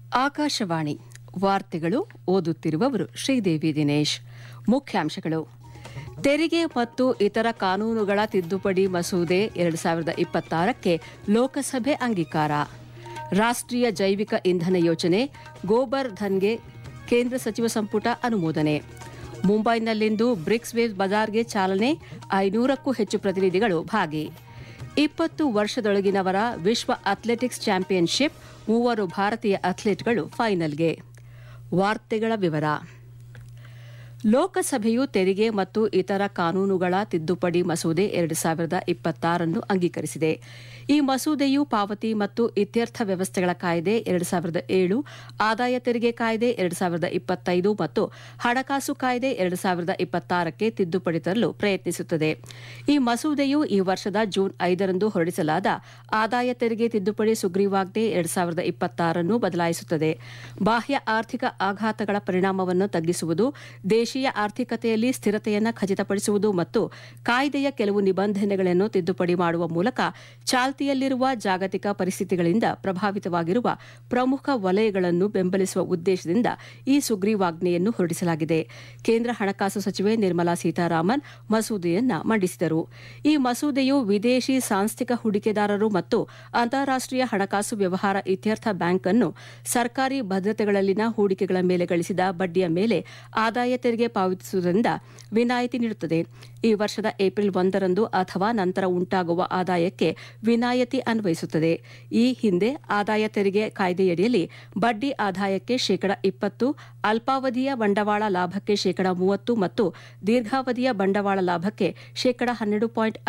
ಆಕಾಶವಾಣಿ ವಾರ್ತೆಗಳು ಓದುತ್ತಿರುವವರು ಶ್ರೀದೇವಿ ದಿನೇಶ್ ಮುಖ್ಯಾಂಶಗಳು ತೆರಿಗೆ ಮತ್ತು ಇತರ ಕಾನೂನುಗಳ ತಿದ್ದುಪಡಿ ಮಸೂದೆ ಎರಡು ಸಾವಿರದ ಇಪ್ಪತ್ತಾರಕ್ಕೆ ಲೋಕಸಭೆ ಅಂಗೀಕಾರ ರಾಷ್ಟ್ರೀಯ ಜೈವಿಕ ಇಂಧನ ಯೋಜನೆ ಗೋಬರ್ ಧನ್ಗೆ ಕೇಂದ್ರ ಸಚಿವ ಸಂಪುಟ ಅನುಮೋದನೆ ಮುಂಬೈನಲ್ಲಿಂದು ಬ್ರಿಕ್ಸ್ ವೇವ್ ಬಜಾರ್ಗೆ ಚಾಲನೆ ಐನೂರಕ್ಕೂ ಹೆಚ್ಚು ಪ್ರತಿನಿಧಿಗಳು ಭಾಗಿ ಇಪ್ಪತ್ತು ವರ್ಷದೊಳಗಿನವರ ವಿಶ್ವ ಅಥ್ಲೆಟಿಕ್ಸ್ ಚಾಂಪಿಯನ್ಶಿಪ್ ಮೂವರು ಭಾರತೀಯ ಅಥ್ಲೀಟ್ಗಳು ಫೈನಲ್ಗೆ ವಾರ್ತೆಗಳ ವಿವರ ಲೋಕಸಭೆಯು ತೆರಿಗೆ ಮತ್ತು ಇತರ ಕಾನೂನುಗಳ ತಿದ್ದುಪಡಿ ಮಸೂದೆ ಎರಡು ಸಾವಿರದ ಇಪ್ಪತ್ತಾರನ್ನು ಅಂಗೀಕರಿಸಿದೆ ಈ ಮಸೂದೆಯು ಪಾವತಿ ಮತ್ತು ಇತ್ಯರ್ಥ ವ್ಯವಸ್ಥೆಗಳ ಕಾಯ್ದೆ ಎರಡು ಸಾವಿರದ ಏಳು ಆದಾಯ ತೆರಿಗೆ ಕಾಯ್ದೆ ಎರಡು ಸಾವಿರದ ಇಪ್ಪತ್ತೈದು ಮತ್ತು ಹಣಕಾಸು ಕಾಯ್ದೆ ಎರಡು ಸಾವಿರದ ಇಪ್ಪತ್ತಾರಕ್ಕೆ ತಿದ್ದುಪಡಿ ತರಲು ಪ್ರಯತ್ನಿಸುತ್ತದೆ ಈ ಮಸೂದೆಯು ಈ ವರ್ಷದ ಜೂನ್ ಐದರಂದು ಹೊರಡಿಸಲಾದ ಆದಾಯ ತೆರಿಗೆ ತಿದ್ದುಪಡಿ ಸುಗ್ರೀವಾಜ್ಞೆ ಎರಡು ಸಾವಿರದ ಇಪ್ಪತ್ತಾರನ್ನು ಬದಲಾಯಿಸುತ್ತದೆ ಬಾಹ್ಯ ಆರ್ಥಿಕ ಆಘಾತಗಳ ಪರಿಣಾಮವನ್ನು ತಗ್ಗಿಸುವುದು ದೇಶೀಯ ಆರ್ಥಿಕತೆಯಲ್ಲಿ ಸ್ಥಿರತೆಯನ್ನು ಖಚಿತಪಡಿಸುವುದು ಮತ್ತು ಕಾಯ್ದೆಯ ಕೆಲವು ನಿಬಂಧನೆಗಳನ್ನು ತಿದ್ದುಪಡಿ ಮಾಡುವ ಮೂಲಕ ಚಾಲ್ತಿಯಲ್ಲಿರುವ ಜಾಗತಿಕ ಪರಿಸ್ಥಿತಿಗಳಿಂದ ಪ್ರಭಾವಿತವಾಗಿರುವ ಪ್ರಮುಖ ವಲಯಗಳನ್ನು ಬೆಂಬಲಿಸುವ ಉದ್ದೇಶದಿಂದ ಈ ಸುಗ್ರೀವಾಜ್ಞೆಯನ್ನು ಹೊರಡಿಸಲಾಗಿದೆ ಕೇಂದ್ರ ಹಣಕಾಸು ಸಚಿವೆ ನಿರ್ಮಲಾ ಸೀತಾರಾಮನ್ ಮಸೂದೆಯನ್ನ ಮಂಡಿಸಿದರು ಈ ಮಸೂದೆಯು ವಿದೇಶಿ ಸಾಂಸ್ಥಿಕ ಹೂಡಿಕೆದಾರರು ಮತ್ತು ಅಂತಾರಾಷ್ಟೀಯ ಹಣಕಾಸು ವ್ಯವಹಾರ ಇತ್ಯರ್ಥ ಬ್ಯಾಂಕ್ ಅನ್ನು ಸರ್ಕಾರಿ ಭದ್ರತೆಗಳಲ್ಲಿನ ಹೂಡಿಕೆಗಳ ಮೇಲೆ ಗಳಿಸಿದ ಬಡ್ಡಿಯ ಮೇಲೆ ಆದಾಯ ತೆರಿಗೆ ಪಾವತಿಸುವುದರಿಂದ ವಿನಾಯಿತಿ ನೀಡುತ್ತದೆ ಈ ವರ್ಷದ ಏಪ್ರಿಲ್ ಒಂದರಂದು ಅಥವಾ ನಂತರ ಉಂಟಾಗುವ ಆದಾಯಕ್ಕೆ ವಿನಾಯಿತಿ ಅನ್ವಯಿಸುತ್ತದೆ ಈ ಹಿಂದೆ ಆದಾಯ ತೆರಿಗೆ ಕಾಯ್ದೆಯಡಿಯಲ್ಲಿ ಬಡ್ಡಿ ಆದಾಯಕ್ಕೆ ಶೇಕಡ ಇಪ್ಪತ್ತು ಅಲ್ಪಾವಧಿಯ ಬಂಡವಾಳ ಲಾಭಕ್ಕೆ ಶೇಕಡ ಮೂವತ್ತು ಮತ್ತು ದೀರ್ಘಾವಧಿಯ ಬಂಡವಾಳ ಲಾಭಕ್ಕೆ ಶೇಕಡ ಹನ್ನೆರಡು ಪಾಯಿಂಟ್